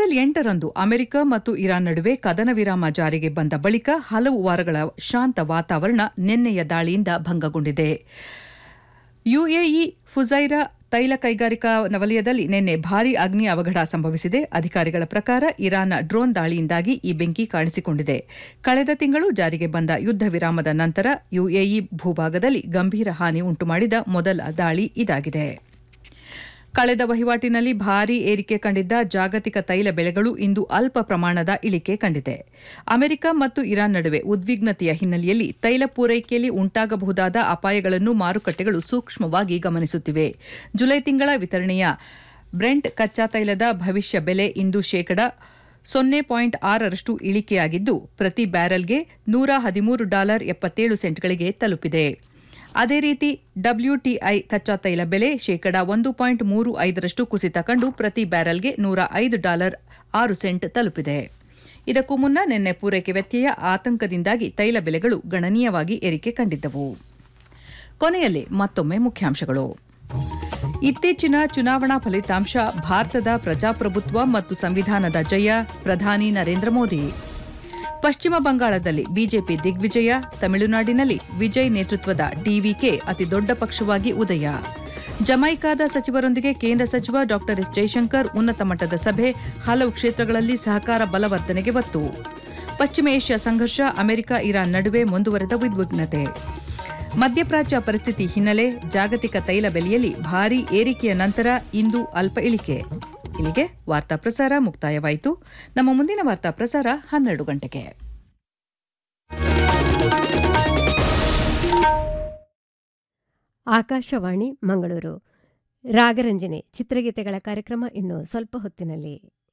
April ಎಂಟರಂದು America ಮತ್ತು Iran ನಡುವೆ ಕದನ ವಿರಾಮ ಜಾರಿಗೆ ಬಂದ ಬಳಿಕ ಹಲವು ವಾರಗಳ ಶಾಂತ ವಾತಾವರಣ ನಿನ್ನೆಯ ದಾಳಿಯಿಂದ ಭಂಗಗೊಂಡಿದೆ ಯುಎಇ ಫುಜೈರಾ ತೈಲ ಕೈಗಾರಿಕಾ ವಲಯದಲ್ಲಿ ನಿನ್ನೆ ಭಾರೀ ಅಗ್ನಿ ಅವಘಡ ಸಂಭವಿಸಿದೆ ಅಧಿಕಾರಿಗಳ ಪ್ರಕಾರ ಇರಾನ್ನ ಡ್ರೋನ್ ದಾಳಿಯಿಂದಾಗಿ ಈ ಬೆಂಕಿ ಕಾಣಿಸಿಕೊಂಡಿದೆ ಕಳೆದ ತಿಂಗಳು ಜಾರಿಗೆ ಬಂದ ಯುದ್ಧ ವಿರಾಮದ ನಂತರ ಯುಎಇ ಭೂಭಾಗದಲ್ಲಿ ಗಂಭೀರ ಹಾನಿ ಉಂಟುಮಾಡಿದ ಮೊದಲ ದಾಳಿ ಇದಾಗಿದೆ ಕಳೆದ ವಹಿವಾಟಿನಲ್ಲಿ ಭಾರೀ ಏರಿಕೆ ಕಂಡಿದ್ದ ಜಾಗತಿಕ ತೈಲ ಬೆಲೆಗಳು ಇಂದು ಅಲ್ಪ ಪ್ರಮಾಣದ ಇಳಿಕೆ ಕಂಡಿದೆ ಅಮೆರಿಕ ಮತ್ತು ಇರಾನ್ ನಡುವೆ ಉದ್ವಿಗ್ನತೆಯ ಹಿನ್ನೆಲೆಯಲ್ಲಿ ತೈಲ ಪೂರೈಕೆಯಲ್ಲಿ ಉಂಟಾಗಬಹುದಾದ ಅಪಾಯಗಳನ್ನು ಮಾರುಕಟ್ಟೆಗಳು ಸೂಕ್ಷ್ಮವಾಗಿ ಗಮನಿಸುತ್ತಿವೆ ಜುಲೈ ತಿಂಗಳ ವಿತರಣೆಯ ಬ್ರೆಂಟ್ ಕಚ್ಚಾ ತೈಲದ ಭವಿಷ್ಯ ಬೆಲೆ ಇಂದು ಶೇಕಡ ಸೊನ್ನೆ ಪಾಯಿಂಟ್ ಆರರಷ್ಟು ಇಳಿಕೆಯಾಗಿದ್ದು ಪ್ರತಿ ಬ್ಯಾರೆಲ್ಗೆ ನೂರ ಹದಿಮೂರು ಡಾಲರ್ ಎಪ್ಪತ್ತೇಳು ಸೆಂಟ್ಗಳಿಗೆ ತಲುಪಿದೆ ಅದೇ ರೀತಿ ಡಬ್ಲ್ಯೂಟಿಐ ಕಚ್ಚಾ ತೈಲ ಬೆಲೆ ಶೇಕಡ ಒಂದು ಪಾಯಿಂಟ್ ಮೂರು ಐದರಷ್ಟು ಕುಸಿತ ಕಂಡು ಪ್ರತಿ ಬ್ಯಾರೆಲ್ಗೆ ನೂರ ಐದು ಡಾಲರ್ ಆರು ಸೆಂಟ್ ತಲುಪಿದೆ ಇದಕ್ಕೂ ಮುನ್ನ ನಿನ್ನೆ ಪೂರೈಕೆ ವ್ಯತ್ಯಯ ಆತಂಕದಿಂದಾಗಿ ತೈಲ ಬೆಲೆಗಳು ಗಣನೀಯವಾಗಿ ಏರಿಕೆ ಕಂಡಿದ್ದವು ಕೊನೆಯಲ್ಲಿ ಮತ್ತೊಮ್ಮೆ ಮುಖ್ಯಾಂಶಗಳು ಇತ್ತೀಚಿನ ಚುನಾವಣಾ ಫಲಿತಾಂಶ ಭಾರತದ ಪ್ರಜಾಪ್ರಭುತ್ವ ಮತ್ತು ಸಂವಿಧಾನದ ಜಯ ಪ್ರಧಾನಿ ನರೇಂದ್ರ ಮೋದಿ ಪಶ್ಚಿಮ ಬಂಗಾಳದಲ್ಲಿ ಬಿಜೆಪಿ ದಿಗ್ವಿಜಯ ತಮಿಳುನಾಡಿನಲ್ಲಿ ವಿಜಯ್ ನೇತೃತ್ವದ ಡಿವಿಕೆ ಅತಿದೊಡ್ಡ ಪಕ್ಷವಾಗಿ ಉದಯ ಜಮೈಕಾದ ಸಚಿವರೊಂದಿಗೆ ಕೇಂದ್ರ ಸಚಿವ ಡಾ ಎಸ್ ಜೈಶಂಕರ್ ಉನ್ನತ ಮಟ್ಟದ ಸಭೆ ಹಲವು ಕ್ಷೇತ್ರಗಳಲ್ಲಿ ಸಹಕಾರ ಬಲವರ್ಧನೆಗೆ ಒತ್ತು ಪಶ್ಚಿಮ ಏಷ್ಯಾ ಸಂಘರ್ಷ ಅಮೆರಿಕ ಇರಾನ್ ನಡುವೆ ಮುಂದುವರೆದ ಉದ್ವಿಗ್ನತೆ ಮಧ್ಯಪ್ರಾಚ್ಯ ಪರಿಸ್ಥಿತಿ ಹಿನ್ನೆಲೆ ಜಾಗತಿಕ ತೈಲ ಬೆಲೆಯಲ್ಲಿ ಭಾರೀ ಏರಿಕೆಯ ನಂತರ ಇಂದು ಅಲ್ಪ ಇಳಿಕೆ ಇಲ್ಲಿಗೆ ವಾರ್ತಾ ಪ್ರಸಾರ ಮುಕ್ತಾಯವಾಯಿತು ನಮ್ಮ ಮುಂದಿನ ವಾರ್ತಾ ಪ್ರಸಾರ ಹನ್ನೆರಡು ಗಂಟೆಗೆ ಆಕಾಶವಾಣಿ ಮಂಗಳೂರು ರಾಗರಂಜನೆ ಚಿತ್ರಗೀತೆಗಳ ಕಾರ್ಯಕ್ರಮ ಇನ್ನು ಸ್ವಲ್ಪ ಹೊತ್ತಿನಲ್ಲಿ